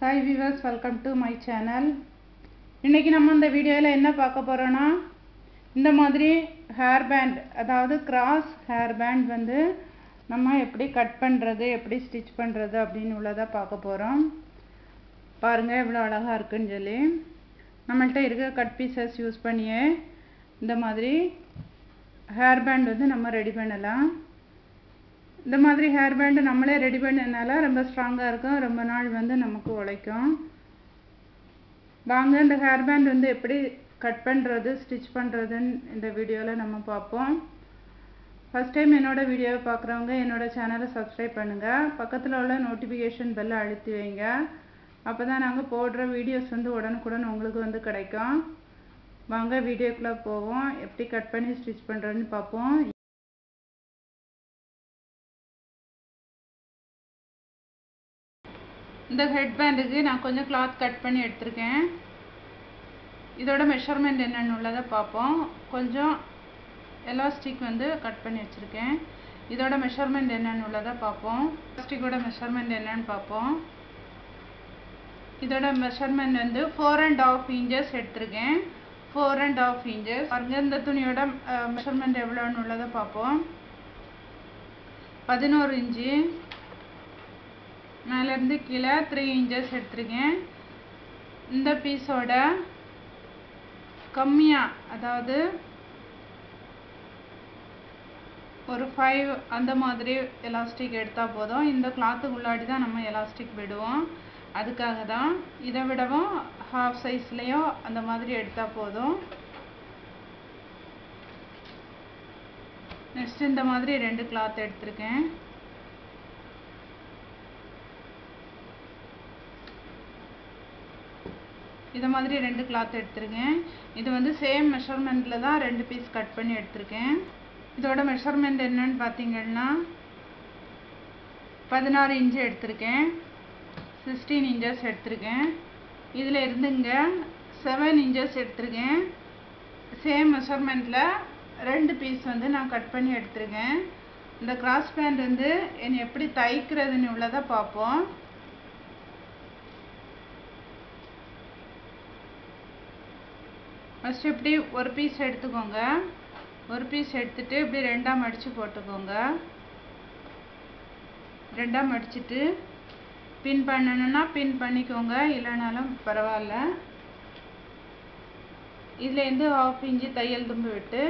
hi viewers welcome to my channel இன்றைக்கி நம்ம இந்த வீடியோவில் என்ன பார்க்க போகிறோன்னா இந்த மாதிரி ஹேர் பேண்ட் அதாவது கிராஸ் ஹேர் பேண்ட் வந்து நம்ம எப்படி கட் பண்ணுறது எப்படி ஸ்டிச் பண்ணுறது அப்படின்னு உள்ளதை பார்க்க போகிறோம் பாருங்கள் எவ்வளோ அழகாக இருக்குன்னு சொல்லி நம்மள்ட்ட இருக்க கட் பீசஸ் யூஸ் பண்ணியே இந்த மாதிரி ஹேர் பேண்ட் வந்து நம்ம ரெடி பண்ணலாம் இந்த மாதிரி ஹேர் பேண்டு நம்மளே ரெடி பண்ணனால ரொம்ப ஸ்ட்ராங்காக இருக்கும் ரொம்ப நாள் வந்து நமக்கு உழைக்கும் வாங்க இந்த ஹேர் பேண்ட் வந்து எப்படி கட் பண்ணுறது ஸ்டிச் பண்ணுறதுன்னு இந்த வீடியோவில் நம்ம பார்ப்போம் ஃபஸ்ட் டைம் என்னோடய வீடியோவை பார்க்குறவங்க என்னோடய சேனலை சப்ஸ்கிரைப் பண்ணுங்கள் பக்கத்தில் உள்ள நோட்டிஃபிகேஷன் பெல்லை அழுத்தி வைங்க அப்போ தான் நாங்கள் போடுற வீடியோஸ் வந்து உடனுக்குடன் உங்களுக்கு வந்து கிடைக்கும் வாங்க வீடியோக்குள்ளே போவோம் எப்படி கட் பண்ணி ஸ்டிச் பண்ணுறதுன்னு பார்ப்போம் இந்த ஹெட் பேண்டுக்கு நான் கொஞ்சம் கிளாத் கட் பண்ணி எடுத்திருக்கேன் இதோட மெஷர்மெண்ட் என்னென்னு உள்ளதை பார்ப்போம் கொஞ்சம் எலாஸ்டிக் வந்து கட் பண்ணி வச்சுருக்கேன் இதோட மெஷர்மெண்ட் என்னென்னு உள்ளதை பார்ப்போம் எலாஸ்டிக்கோட மெஷர்மெண்ட் என்னன்னு பார்ப்போம் இதோட மெஷர்மெண்ட் வந்து ஃபோர் அண்ட் ஆஃப் இன்ச்சஸ் எடுத்திருக்கேன் ஃபோர் அண்ட் ஆஃப் இன்ச்சஸ் பாருங்க இந்த துணியோட மெஷர்மெண்ட் எவ்வளோன்னு உள்ளதை பார்ப்போம் பதினோரு இன்ச்சு மேலேருந்து கீழே த்ரீ இன்ச்சஸ் எடுத்திருக்கேன் இந்த பீஸோட கம்மியாக அதாவது ஒரு ஃபைவ் அந்த மாதிரி எலாஸ்டிக் எடுத்தால் போதும் இந்த கிளாத்துக்கு உள்ளாடி தான் நம்ம எலாஸ்டிக் விடுவோம் அதுக்காக தான் இதை விடவும் ஹாஃப் சைஸ்லேயோ அந்த மாதிரி எடுத்தால் போதும் நெக்ஸ்ட் இந்த மாதிரி ரெண்டு கிளாத் எடுத்திருக்கேன் இது மாதிரி ரெண்டு கிளாத் எடுத்திருக்கேன் இது வந்து சேம் மெஷர்மெண்ட்டில் தான் ரெண்டு பீஸ் கட் பண்ணி எடுத்திருக்கேன் இதோட மெஷர்மெண்ட் என்னன்னு பார்த்தீங்கன்னா பதினாறு இன்ச்சு எடுத்திருக்கேன் சிக்ஸ்டீன் இன்ச்சஸ் எடுத்திருக்கேன் இதில் இருந்துங்க செவன் இன்ச்சஸ் எடுத்திருக்கேன் சேம் மெஷர்மெண்ட்டில் ரெண்டு பீஸ் வந்து நான் கட் பண்ணி எடுத்திருக்கேன் இந்த கிராஸ் பேண்ட் வந்து என்னை எப்படி தைக்கிறதுன்னு உள்ளதை பார்ப்போம் ஃபஸ்ட்டு இப்படி ஒரு பீஸ் எடுத்துக்கோங்க ஒரு பீஸ் எடுத்துட்டு இப்படி ரெண்டாக மடித்து போட்டுக்கோங்க ரெண்டாக மடிச்சுட்டு பின் பண்ணணுன்னா பின் பண்ணிக்கோங்க இல்லைனாலும் பரவாயில்ல இதுலேருந்து ஹாஃப் இன்ச்சு தையல் தும்பு விட்டு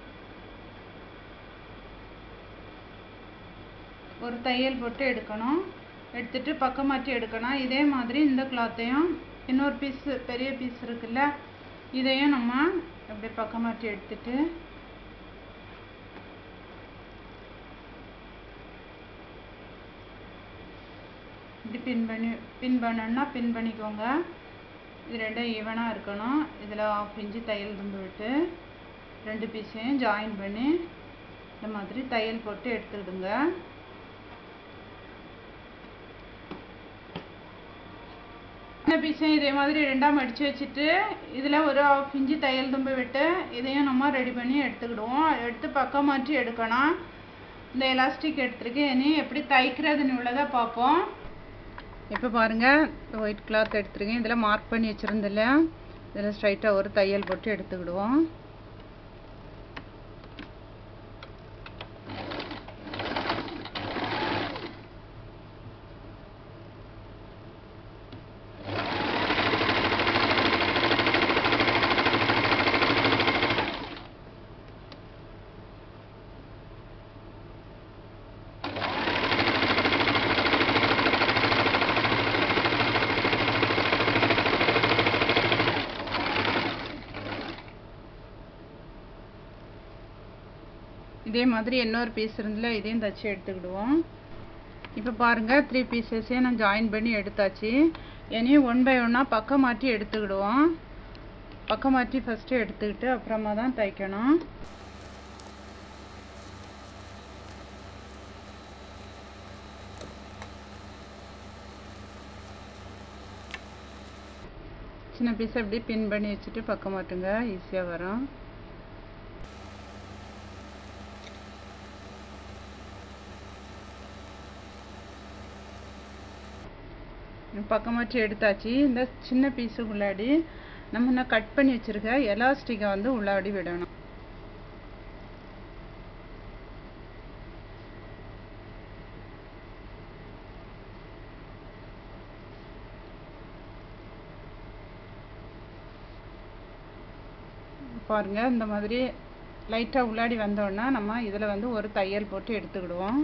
ஒரு தையல் போட்டு எடுக்கணும் எடுத்துட்டு பக்கம் மாற்றி எடுக்கணும் இதே மாதிரி இந்த கிளாத்தையும் இன்னொரு பீஸ் பெரிய பீஸ் இருக்குல்ல இதையும் நம்ம அப்படி பக்கம் மாற்றி எடுத்துட்டு இப்படி பின் பண்ணி பின் பண்ணணும்னா பின் பண்ணிக்கோங்க இது ரெண்டும் ஈவனாக இருக்கணும் இதில் ஆஃப் இன்ச்சு தையல் தும்பு விட்டு ரெண்டு பீஸையும் ஜாயின் பண்ணி இந்த மாதிரி தையல் போட்டு எடுத்துடுங்க சின்ன பீஸையும் இதே மாதிரி ரெண்டாக மடித்து வச்சுட்டு இதில் ஒரு ஆஃப் இன்ச்சு தையல் தும்பு விட்டு இதையும் நம்ம ரெடி பண்ணி எடுத்துக்கிடுவோம் எடுத்து பக்கம் மாற்றி எடுக்கணும் இந்த எலாஸ்டிக் எடுத்துருக்கு இனி எப்படி தைக்கிறதுன்னு உள்ளதை பார்ப்போம் இப்போ பாருங்கள் ஒயிட் கிளாத் எடுத்துருக்கேன் இதில் மார்க் பண்ணி வச்சுருந்தில்ல இதில் ஸ்ட்ரைட்டாக ஒரு தையல் போட்டு எடுத்துக்கிடுவோம் இதே மாதிரி இன்னொரு பீஸ் இருந்துல இதையும் தச்சு எடுத்துக்கிடுவோம் இப்போ பாருங்கள் த்ரீ பீசஸையும் நான் ஜாயின் பண்ணி எடுத்தாச்சு இனியும் ஒன் பை ஒன்னாக பக்கம் மாற்றி எடுத்துக்கிடுவோம் பக்கம் மாற்றி ஃபஸ்ட்டு எடுத்துக்கிட்டு அப்புறமா தான் தைக்கணும் சின்ன பீஸை அப்படியே பின் பண்ணி வச்சுட்டு பக்கம் மாட்டுங்க ஈஸியாக வரும் பக்கமாச்சு எடுத்தாச்சு இந்த சின்ன பீஸுக்குள்ளாடி நம்ம இன்னும் கட் பண்ணி வச்சுருக்க எலாஸ்டிக்கை வந்து உள்ளாடி விடணும் பாருங்க இந்த மாதிரி லைட்டாக உள்ளாடி வந்தோன்னா நம்ம இதில் வந்து ஒரு தையல் போட்டு எடுத்துக்கிடுவோம்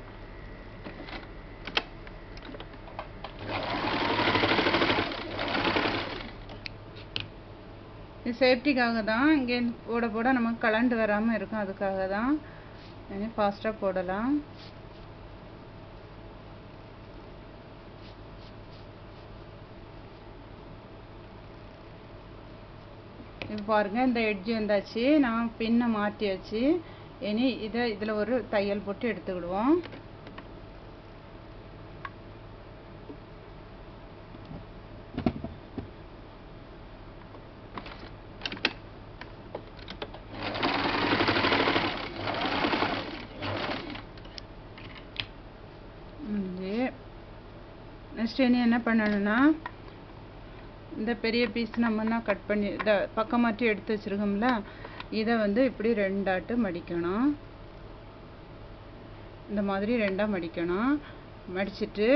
இது சேஃப்டிக்காக தான் இங்கே போட போட நமக்கு கலண்டு வராமல் இருக்கும் அதுக்காக தான் இனி ஃபாஸ்ட்டாக போடலாம் இப்போ பாருங்கள் இந்த எட்ஜ் வந்தாச்சு நான் பின்னை மாற்றியாச்சு இனி இதை இதில் ஒரு தையல் போட்டு எடுத்துக்கிடுவோம் நெக்ஸ்ட் இனி என்ன பண்ணணும்னா இந்த பெரிய பீஸ் நம்ம தான் கட் பண்ணி இதை பக்கமாட்டி எடுத்து வச்சுருக்கோம்ல இதை வந்து இப்படி ரெண்டாட்டு மடிக்கணும் இந்த மாதிரி ரெண்டாக மடிக்கணும் மடிச்சிட்டு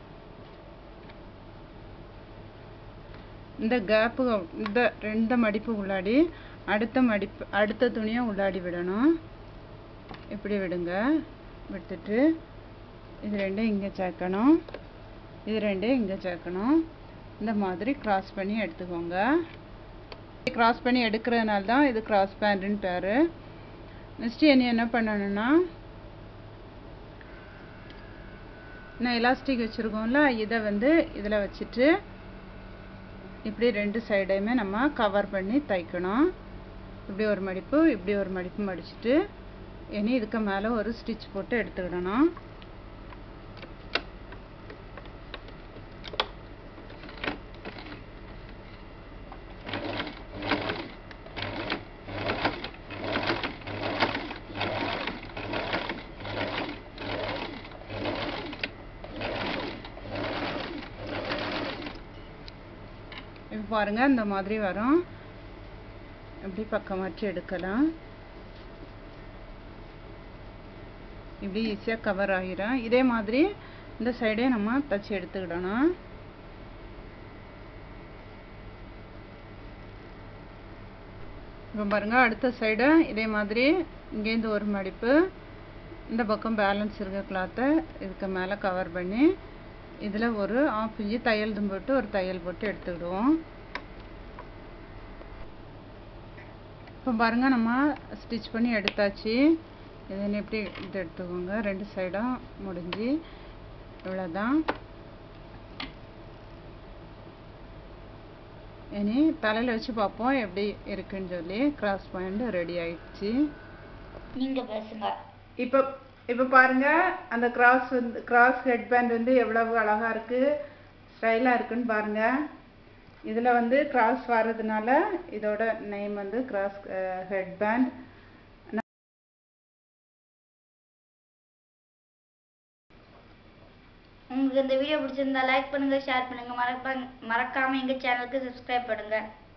இந்த கேப்பு இந்த ரெண்டு மடிப்பு உள்ளாடி அடுத்த மடிப்பு அடுத்த துணியை உள்ளாடி விடணும் இப்படி விடுங்க விட்டுட்டு இது ரெண்டும் இங்கே சேர்க்கணும் இது ரெண்டும் இங்கே சேர்க்கணும் இந்த மாதிரி கிராஸ் பண்ணி எடுத்துக்கோங்க கிராஸ் பண்ணி எடுக்கிறதுனால தான் இது கிராஸ் பேண்ட்டுன்னு பேர் நெக்ஸ்ட்டு இனி என்ன பண்ணணும்னா நான் எலாஸ்டிக் வச்சுருக்கோம்ல இதை வந்து இதில் வச்சுட்டு இப்படி ரெண்டு சைடையுமே நம்ம கவர் பண்ணி தைக்கணும் இப்படி ஒரு மடிப்பு இப்படி ஒரு மடிப்பு மடிச்சுட்டு இனி இதுக்கு மேலே ஒரு ஸ்டிச் போட்டு எடுத்துக்கிடணும் இப்போ பாருங்க இந்த மாதிரி வரும் இப்படி பக்கமாற்றி எடுக்கலாம் இப்படி ஈஸியாக கவர் ஆகிரும் இதே மாதிரி இந்த சைடே நம்ம தச்சு எடுத்துக்கிடணும் இப்போ பாருங்க அடுத்த சைடு இதே மாதிரி இங்கேருந்து ஒரு மடிப்பு இந்த பக்கம் பேலன்ஸ் இருக்க கிளாத்தை இதுக்கு மேலே கவர் பண்ணி இதில் ஒரு ஆஃப் இன்ச்சு தையல் தும் போட்டு ஒரு தையல் போட்டு எடுத்துக்கிடுவோம் இப்போ பாருங்கள் நம்ம ஸ்டிச் பண்ணி எடுத்தாச்சு இதை எப்படி இது எடுத்துக்கோங்க ரெண்டு சைடும் முடிஞ்சு இவ்வளோதான் இனி தலையில் வச்சு பார்ப்போம் எப்படி இருக்குன்னு சொல்லி கிராஸ் பாயிண்ட் ரெடி ஆயிடுச்சு நீங்க பேசுங்க இப்போ இப்போ பாருங்க அந்த கிராஸ் வந்து கிராஸ் ஹெட் பேண்ட் வந்து எவ்வளவு அழகா இருக்கு ஸ்டைலாக இருக்குன்னு பாருங்க இதில் வந்து கிராஸ் வர்றதுனால இதோட நேம் வந்து கிராஸ் ஹெட் பேண்ட் உங்களுக்கு இந்த வீடியோ பிடிச்சிருந்தா லைக் பண்ணுங்க ஷேர் பண்ணுங்க மறக்காம மறக்காம எங்க சேனலுக்கு சப்ஸ்கிரைப் பண்ணுங்க